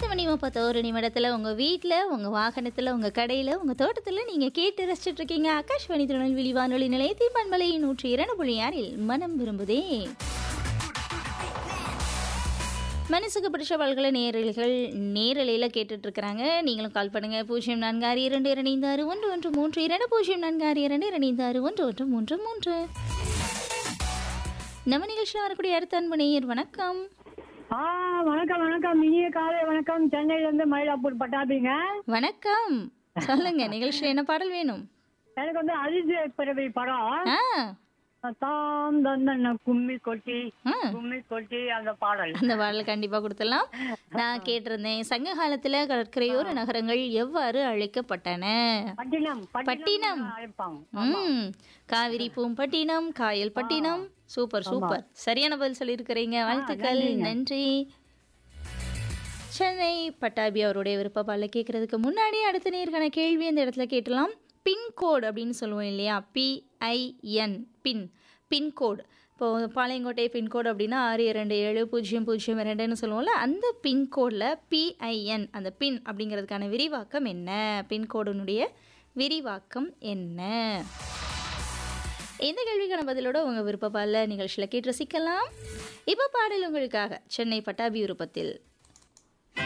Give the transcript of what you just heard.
பத்து மணி முப்பத்தோரு நிமிடத்தில் உங்கள் வீட்டில் உங்கள் வாகனத்தில் உங்கள் கடையில் உங்கள் தோட்டத்தில் நீங்கள் கேட்டு ரசிச்சுட்டு இருக்கீங்க ஆகாஷ்வாணி திருநெல்வேலி வானொலி நிலையத்தின் பண்பலை நூற்றி இரண்டு புள்ளி ஆறில் மனம் விரும்புதே மனசுக்கு பிடிச்ச பல்கலை நேரல்கள் நேரலையில் கேட்டுட்டு இருக்கிறாங்க நீங்களும் கால் பண்ணுங்க பூஜ்ஜியம் நான்கு ஆறு இரண்டு இரண்டு ஆறு ஒன்று ஒன்று மூன்று இரண்டு பூஜ்ஜியம் நான்கு ஆறு இரண்டு இரண்டு ஆறு ஒன்று ஒன்று மூன்று மூன்று நம்ம நிகழ்ச்சியில் வரக்கூடிய அடுத்த அன்பு நேயர் வணக்கம் ஆ வணக்கம் வணக்கம் இனிய காலை வணக்கம் சென்னையில இருந்து மயிலாப்பூர் பட்டாபிங்க வணக்கம் சொல்லுங்க நிகழ்ச்சியில் என்ன பாடல் வேணும் எனக்கு வந்து அதிசய பிறவி படம் ஆ தாம் தந்தன கும்மி கொட்டி ஆ, கும்மி கொட்டி அந்த பாடல் அந்த பாடல் கண்டிப்பா கொடுத்துடலாம் நான் கேட்டிருந்தேன் சங்க காலத்துல கடற்கரையோர நகரங்கள் எவ்வாறு அழைக்கப்பட்டன பட்டினம் பட்டினம். அழைப்பாங்க ம் காவிரி பூம்பட்டினம் காயல் பட்டினம் சூப்பர் சூப்பர் சரியான பதில் சொல்லியிருக்கிறீங்க வாழ்த்துக்கள் நன்றி சென்னை பட்டாபி அவருடைய விருப்ப பாடல கேட்கறதுக்கு முன்னாடி அடுத்த நேர்கான கேள்வி அந்த இடத்துல கேட்டலாம் பின்கோடு அப்படின்னு சொல்லுவோம் இல்லையா பிஐஎன் பின் பின்கோடு இப்போ பாளையங்கோட்டை பின்கோடு அப்படின்னா ஆறு இரண்டு ஏழு பூஜ்ஜியம் பூஜ்ஜியம் இரண்டுன்னு சொல்லுவோம்ல அந்த பின்கோடில் பிஐஎன் அந்த பின் அப்படிங்கிறதுக்கான விரிவாக்கம் என்ன பின்கோடுனுடைய விரிவாக்கம் என்ன இந்த கேள்விக்கான பதிலோட உங்கள் விருப்ப பாடல நிகழ்ச்சியில் கேட்டு ரசிக்கலாம் இப்போ பாடல் உங்களுக்காக சென்னை பட்டாபி விருப்பத்தில்